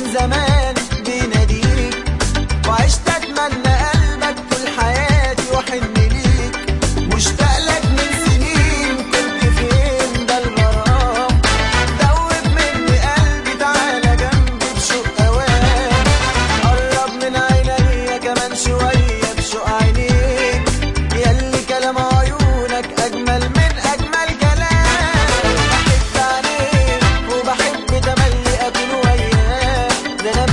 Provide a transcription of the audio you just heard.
زمان بيناديك وعشت اتمنى قلبك طول حياتي واحن ليك مشتاق لك من سنين كنت فين ده الغرام دوب مني قلبي تعالى جنبي بشوق اوام قرب من عينيا كمان شويه بشوق عينيك ياللي كلام عيونك اجمل من اجمل كلام بحب عينيك وبحب تملي اكون وياك ده انا